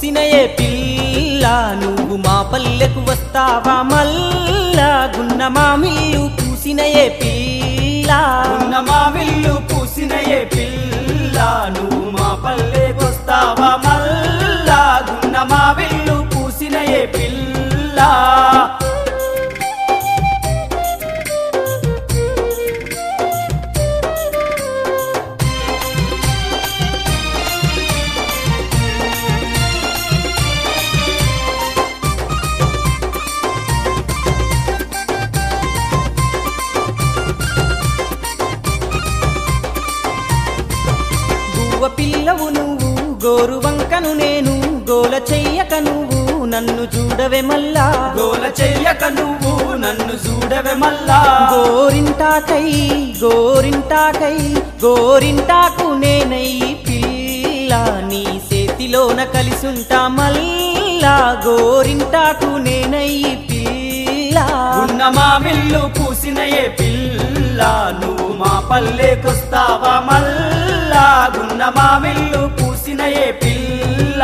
పూసిన ఏ పిల్ల నువ్వు మా పల్లెకు వస్తావా మల్లా గున్న మామిళ్ళు పూసిన ఏ పిల్ల ఉన్న మా విల్లు పూసిన ఏ పిల్ల నువ్వు మా పల్లెకొస్తావా మల్లా గున్న మా విల్లు పూసిన ఏ పిల్ల గువ్వ పిల్లవు నువ్వు గోరు వంకను నేను గోల చెయ్యక నువ్వు నన్ను చూడవే మల్లా గోల చెయ్యక నువ్వు నన్ను చూడవే మల్లా గోరింటాకై గోరింటాకై గోరింటాకు నేనై పిల్ల నీ చేతిలోన కలిసుంటా మల్లా గోరింటాకు నేనై పిల్ల ఉన్న మా విల్లు పూసిన ఏ పిల్ల నువ్వు మా పల్లెకొస్తావా మల్లా గున్న మా విల్లు పూసిన ఏ పిల్ల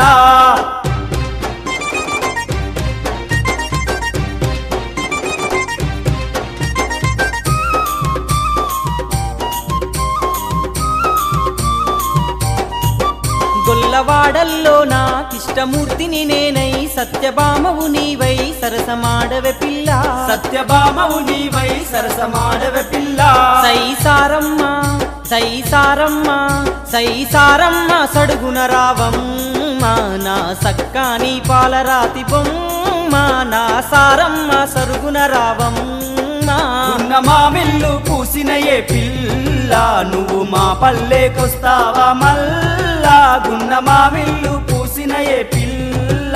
గొల్లవాడల్లో నాకిష్టమూర్తిని నేనై సత్యభామవు నీవై సరసమాడవే పిల్ల సత్యభామవు నీవై సరసమాడవే పిల్ల సైసారమ్మ సైసారమ్మ సైసారమ్మ సడుగున రావమ్మ నా సక్కాని పాలరాతి బొమ్మ నా సారమ్మ సరుగున రావమ్మ ఉన్న మా విల్లు పూసిన ఏ పిల్ల నువ్వు మా పల్లెకొస్తావా మల్లా గున్న మా విల్లు పూసిన ఏ పిల్ల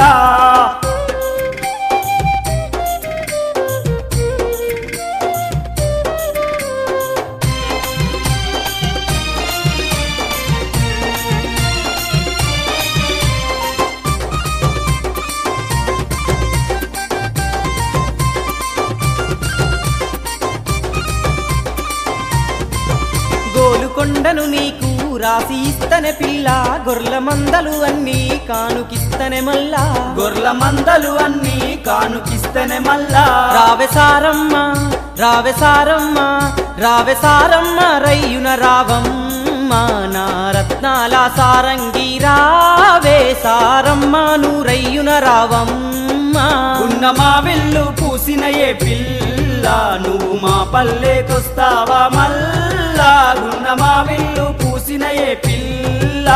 గోలుకొండను నీకు రాసి ఇస్తనే పిల్ల గొర్ల మందలు అన్నీ కానుకిస్తనే మల్లా గొర్ల మందలు అన్నీ కానుకిస్తేనే మల్లా రావె సారమ్మ రావె సారమ్మ రావె సారమ్మ రయ్యున రావమ్మ నా రత్నాల సారంగి రావే సారమ్మ నూరయ్యున రావమ్మ ఉన్న మా విల్లు పూసిన ఏ పిల్ల నువ్వు మా పల్లెకొస్తావా మల్లా గున్న మా విల్లు పూసిన ఏ పిల్ల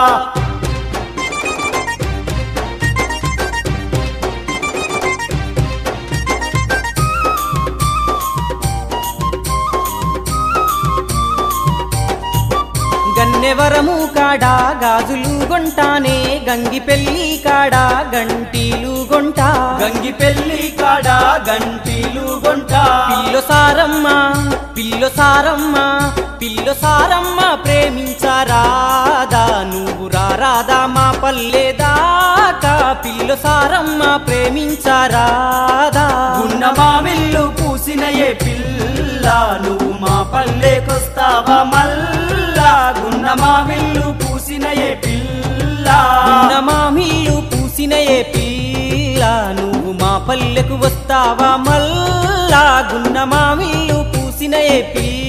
గన్నెవరము కాడా గాజులు గొంటానే గంగి పెళ్ళి కాడా గంటీలు గొంటా గంగి పెళ్లి కాడ గంటీలు గొంట పిల్లో సారమ్మ పిల్లో సారమ్మ పిల్లో సారమ్మ ప్రేమించరాదా నువ్వు రారాదా మా పల్లెదాకా పిల్లో సారమ్మ ప్రేమించరాదా ఉన్న మా విల్లు పూసిన ఏ పిల్ల నువ్వు మా పల్లెకొస్తావా మల్లా గున్న మా విల్లు పూసిన ఏ పిల్ల ఉన్న మా మిల్లు పూసిన ఏ పిల్ల నువ్వు మా పల్లెకు వస్తావా మల్లా గున్న మా మిల్లు పూసిన ఏ పిల్ల